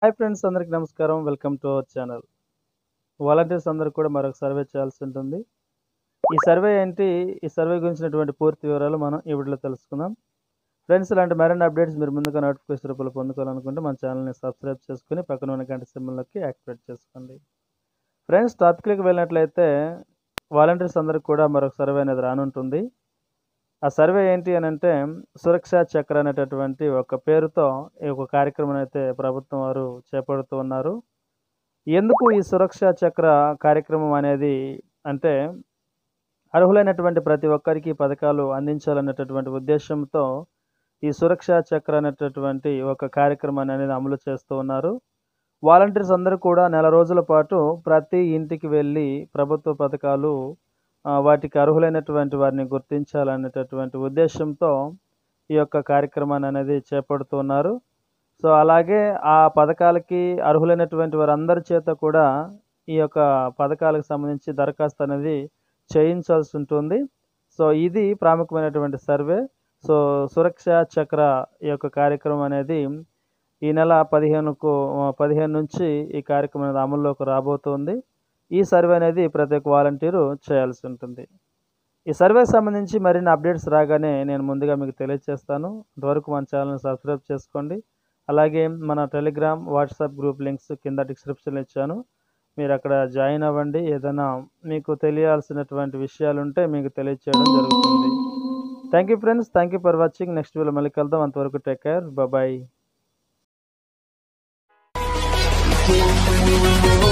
hi friends అందరికి నమస్కారం welcome to our channel volunteers అందరూ కూడా మరొక సర్వే చేయాల్సి ఉంటుంది ఈ సర్వే ఏంటి ఈ సర్వే గురించినటువంటి పూర్తి వివరాలు మనం ఈ వీడియోలో తెలుసుకుందాం ఫ్రెండ్స్ ఇలాంటి మరిన్ని అప్డేట్స్ మీరు ముందుగా నోటిఫికేషన్ రూపంలో పొందుకోవాలనుకుంటే మన ఛానల్ని సబ్స్క్రైబ్ చేసుకుని పక్కన ఉన్న గంట సింబల్లోకి యాక్టివేట్ చేసుకోండి ఫ్రెండ్స్ టాపిక్కి వెళ్ళినట్లయితే వాలంటీర్స్ అందరికి కూడా మరొక సర్వే అనేది రానుంటుంది ఆ సర్వే ఏంటి అని అంటే సురక్షా చక్ర అనేటటువంటి ఒక పేరుతో ఈ ఒక కార్యక్రమం అయితే ప్రభుత్వం వారు చేపడుతూ ఉన్నారు ఎందుకు ఈ సురక్షా చక్ర కార్యక్రమం అనేది అంటే అర్హులైనటువంటి ప్రతి ఒక్కరికి ఈ పథకాలు అందించాలనేటటువంటి ఉద్దేశంతో ఈ సురక్షా చక్ర అనేటటువంటి ఒక కార్యక్రమాన్ని అనేది అమలు చేస్తూ ఉన్నారు వాలంటీర్స్ అందరూ కూడా నెల రోజుల పాటు ప్రతి ఇంటికి వెళ్ళి ప్రభుత్వ పథకాలు ఆ, వాటికి అర్హులైనటువంటి వారిని గుర్తించాలనేటటువంటి ఉద్దేశంతో ఈ యొక్క కార్యక్రమాన్ని అనేది చేపడుతున్నారు సో అలాగే ఆ పథకాలకి అర్హులైనటువంటి వారందరి చేత కూడా ఈ యొక్క పథకాలకు సంబంధించి దరఖాస్తు అనేది చేయించాల్సి ఉంటుంది సో ఇది ప్రాముఖ్యమైనటువంటి సర్వే సో సురక్ష చక్ర ఈ యొక్క కార్యక్రమం అనేది ఈ నెల పదిహేనుకు పదిహేను నుంచి ఈ కార్యక్రమం అనేది అమల్లోకి రాబోతుంది ఈ సర్వే అనేది ప్రతి ఒక్క వాలంటీరు చేయాల్సి ఉంటుంది ఈ సర్వేకి సంబంధించి మరిన్ని అప్డేట్స్ రాగానే నేను ముందుగా మీకు తెలియజేస్తాను అంతవరకు మన ఛానల్ని సబ్స్క్రైబ్ చేసుకోండి అలాగే మన టెలిగ్రామ్ వాట్సాప్ గ్రూప్ లింక్స్ కింద డిస్క్రిప్షన్లో ఇచ్చాను మీరు అక్కడ జాయిన్ అవ్వండి ఏదైనా మీకు తెలియాల్సినటువంటి విషయాలు ఉంటే మీకు తెలియచేయడం జరుగుతుంది thank you friends thank you for watching next video మళ్ళీ కలుద్దాం అంతవరకు టేక్ కేర్ బాయ్ Oh,